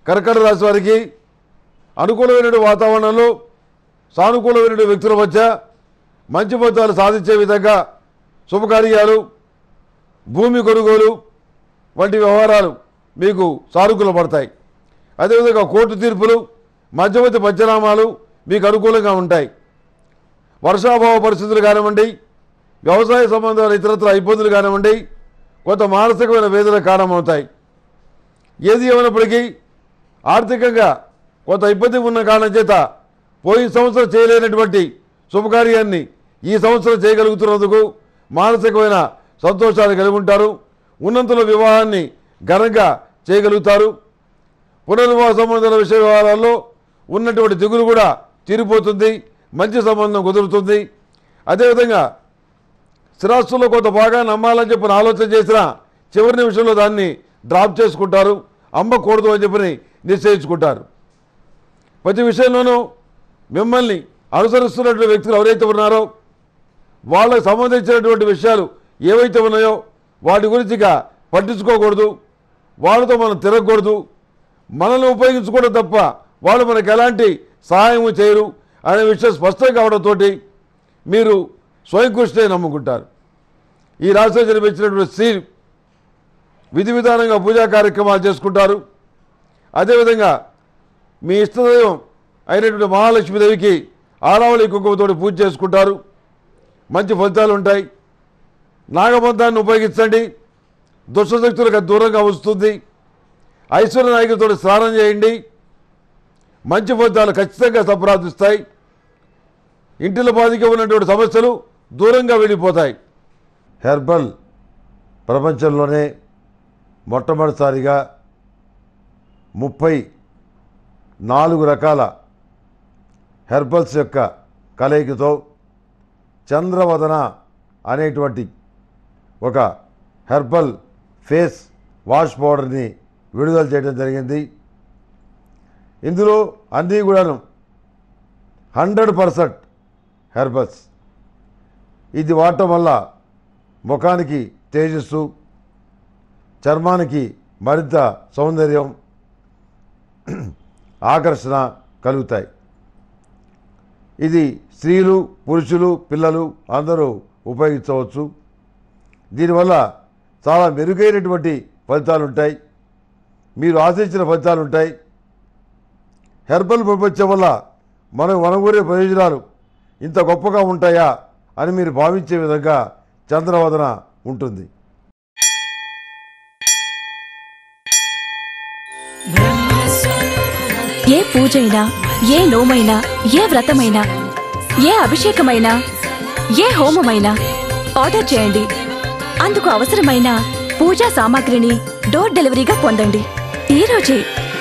కర్కట రాశి వారికి అనుకూలమైన వాతావరణంలో సానుకూలమైన వ్యక్తుల మధ్య మంచి ఫలితాలు సాధించే విధంగా శుభకార్యాలు భూమి కొనుగోలు వంటి వ్యవహారాలు మీకు సానుకూల పడతాయి అదేవిధంగా కోర్టు తీర్పులు మధ్యవర్తి పంచనామాలు మీకు అనుకూలంగా ఉంటాయి వర్షాభావ పరిస్థితులు కానివ్వండి వ్యవసాయ సంబంధమైన ఇతరత్ర ఇబ్బందులు కానివ్వండి కొంత మానసికమైన వేదన కారణమవుతాయి ఏది ఏమైనప్పటికీ ఆర్థికంగా కొంత ఇబ్బంది ఉన్న కారణం చేత పోయిన సంవత్సరం చేయలేనటువంటి శుభకార్యాన్ని ఈ సంవత్సరం చేయగలుగుతున్నందుకు మానసికమైన సంతోషాలు కలిగి ఉంటారు ఉన్నంతలో వివాహాన్ని ఘనంగా చేయగలుగుతారు పునర్వివాహ సంబంధాల విషయ వ్యవహారాల్లో ఉన్నటువంటి దిగులు కూడా తీరిపోతుంది మంచి సంబంధం కుదురుతుంది అదేవిధంగా స్థిరాస్తుల్లో కొంత బాగా నమ్మాలని చెప్పిన ఆలోచన చేసినా చివరి నిమిషంలో దాన్ని డ్రాప్ చేసుకుంటారు అమ్మకూడదు అని చెప్పని నిశ్చయించుకుంటారు ప్రతి విషయంలోనూ మిమ్మల్ని అనుసరిస్తున్నటువంటి వ్యక్తులు ఎవరైతే ఉన్నారో వాళ్ళకు సంబంధించినటువంటి విషయాలు ఏవైతే ఉన్నాయో వాటి గురించి ఇక పట్టించుకోకూడదు వాళ్ళతో మనం తిరగకూడదు మనల్ని ఉపయోగించుకోవడం తప్ప వాళ్ళు మనకు ఎలాంటి సహాయము చేయరు అనే విషయం స్పష్టం కావడంతో మీరు స్వయం కృషిని నమ్ముకుంటారు ఈ రాష్ట్రం జన్మించినటువంటి స్త్రీ విధి విధానంగా పూజా కార్యక్రమాలు చేసుకుంటారు అదేవిధంగా మీ ఇష్టదైవం అయినటువంటి మహాలక్ష్మీదేవికి ఆరావళి కుంకుమతోటి పూజ చేసుకుంటారు మంచి ఫలితాలు ఉంటాయి నాగబంధాన్ని ఉపయోగించండి దుష్టశక్తులకు అది దూరంగా వస్తుంది ఐశ్వర్య నాయకులతో స్నానం చేయండి మంచి ఫలితాలు ఖచ్చితంగా సంప్రాప్తిస్తాయి ఇంటిలో బాధిక ఉన్నటువంటి సమస్యలు దూరంగా వెళ్ళిపోతాయి హెర్బల్ ప్రపంచంలోనే మొట్టమొదటిసారిగా ముప్పై నాలుగు రకాల హెర్బల్స్ యొక్క కలయికతో చంద్రవదన అనేటువంటి ఒక హెర్బల్ ఫేస్ వాష్ పౌడర్ని విడుదల చేయడం జరిగింది ఇందులో అన్నీ కూడాను హండ్రెడ్ పర్సెంట్ హెర్బల్స్ ఇది వాడటం వల్ల ముఖానికి తేజస్సు చర్మానికి మరింత సౌందర్యం ఆకర్షణ కలుగుతాయి ఇది స్త్రీలు పురుషులు పిల్లలు అందరూ ఉపయోగించవచ్చు దీనివల్ల చాలా మెరుగైనటువంటి ఫలితాలు ఉంటాయి మీరు ఆశించిన ఫలితాలు ఉంటాయి హెర్బల్ ప్రపంచం వల్ల మనం వనగూరే ప్రయోజనాలు ఇంత గొప్పగా ఉంటాయా అని మీరు భావించే విధంగా చంద్రవదన ఉంటుంది ఏ పూజైనా ఏ నోమైనా ఏ వ్రతమైనా ఏ అభిషేకమైనా ఏ హోమమైనా ఆర్డర్ చేయండి అందుకు అవసరమైన పూజా సామాగ్రిని డోర్ డెలివరీగా పొందండి ఈ రోజే